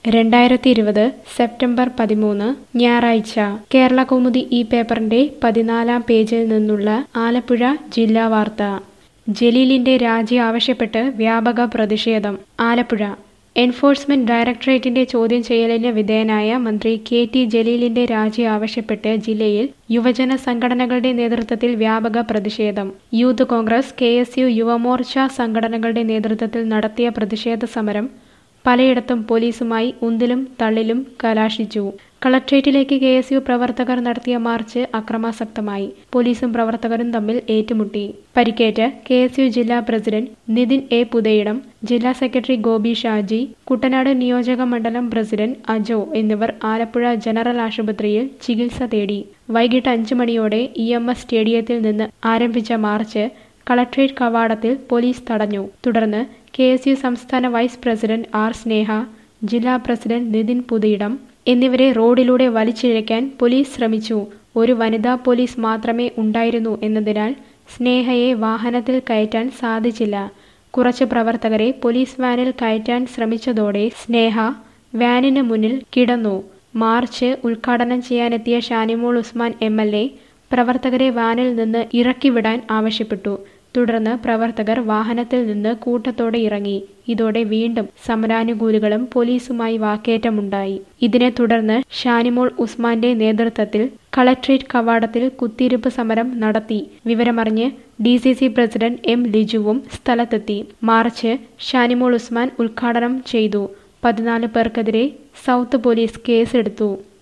രണ്ടായിരത്തി ഇരുപത് സെപ്റ്റംബർ പതിമൂന്ന് ഞായറാഴ്ച കേരള കൗമുദി ഈ പേപ്പറിന്റെ പതിനാലാം പേജിൽ നിന്നുള്ള ആലപ്പുഴ ജില്ലാ വാർത്ത ജലീലിന്റെ രാജി ആവശ്യപ്പെട്ട് വ്യാപക പ്രതിഷേധം ആലപ്പുഴ എൻഫോഴ്സ്മെന്റ് ഡയറക്ടറേറ്റിന്റെ ചോദ്യം ചെയ്യലിന് വിധേയനായ മന്ത്രി കെ ടി ജലീലിന്റെ രാജി ആവശ്യപ്പെട്ട് ജില്ലയിൽ യുവജന സംഘടനകളുടെ നേതൃത്വത്തിൽ വ്യാപക പ്രതിഷേധം youth Congress K S U Yuva Morcha സംഘടനകളുടെ നേതൃത്വത്തിൽ നടത്തിയ പ്രതിഷേധ സമരം പലയിടത്തും പോലീസുമായി ഉന്തിലും തള്ളിലും കലാശിച്ചു കളക്ട്രേറ്റിലേക്ക് കെ എസ് യു പ്രവർത്തകർ നടത്തിയ മാർച്ച് അക്രമാസക്തമായി പോലീസും പ്രവർത്തകരും തമ്മിൽ ഏറ്റുമുട്ടി പരിക്കേറ്റ് കെ എസ് യു ജില്ലാ പ്രസിഡന്റ് നിതിൻ എ പുതയിടം ജില്ലാ സെക്രട്ടറി ഗോപി ഷാജി കുട്ടനാട് നിയോജക മണ്ഡലം പ്രസിഡന്റ് അജോ എന്നിവർ ആലപ്പുഴ ജനറൽ ആശുപത്രിയിൽ ചികിത്സ തേടി വൈകിട്ട് അഞ്ചു മണിയോടെ ഇ എം എസ് സ്റ്റേഡിയത്തിൽ നിന്ന് ആരംഭിച്ച മാർച്ച് കളക്ട്രേറ്റ് കവാടത്തിൽ പോലീസ് തടഞ്ഞു തുടർന്ന് കെ എസ് യു സംസ്ഥാന വൈസ് പ്രസിഡന്റ് ആർ സ്നേഹ ജില്ലാ പ്രസിഡന്റ് നിതിൻ പുതിയിടം എന്നിവരെ റോഡിലൂടെ വലിച്ചിഴയ്ക്കാൻ പോലീസ് ശ്രമിച്ചു ഒരു വനിതാ പോലീസ് മാത്രമേ ഉണ്ടായിരുന്നു എന്നതിനാൽ സ്നേഹയെ വാഹനത്തിൽ കയറ്റാൻ സാധിച്ചില്ല കുറച്ച് പ്രവർത്തകരെ പോലീസ് വാനിൽ കയറ്റാൻ ശ്രമിച്ചതോടെ സ്നേഹ വാനിന് മുന്നിൽ കിടന്നു മാർച്ച് ഉദ്ഘാടനം ചെയ്യാനെത്തിയ Shanimol Usman M L A പ്രവർത്തകരെ വാനിൽ നിന്ന് ഇറക്കിവിടാൻ ആവശ്യപ്പെട്ടു തുടർന്ന് പ്രവർത്തകർ വാഹനത്തിൽ നിന്ന് കൂട്ടത്തോടെ ഇറങ്ങി ഇതോടെ വീണ്ടും സമരാനുകൂലികളും പോലീസുമായി വാക്കേറ്റമുണ്ടായി ഇതിനെ തുടർന്ന് ഷാനിമോൾ ഉസ്മാന്റെ നേതൃത്വത്തിൽ കളക്ട്രേറ്റ് കവാടത്തിൽ കുത്തിയിരിപ്പ് സമരം നടത്തി വിവരമറിഞ്ഞ് D C C president M ലിജുവും സ്ഥലത്തെത്തി മാർച്ച് ഷാനിമോൾ ഉസ്മാൻ ഉദ്ഘാടനം ചെയ്തു പതിനാല് പേർക്കെതിരെ സൗത്ത് പോലീസ് കേസെടുത്തു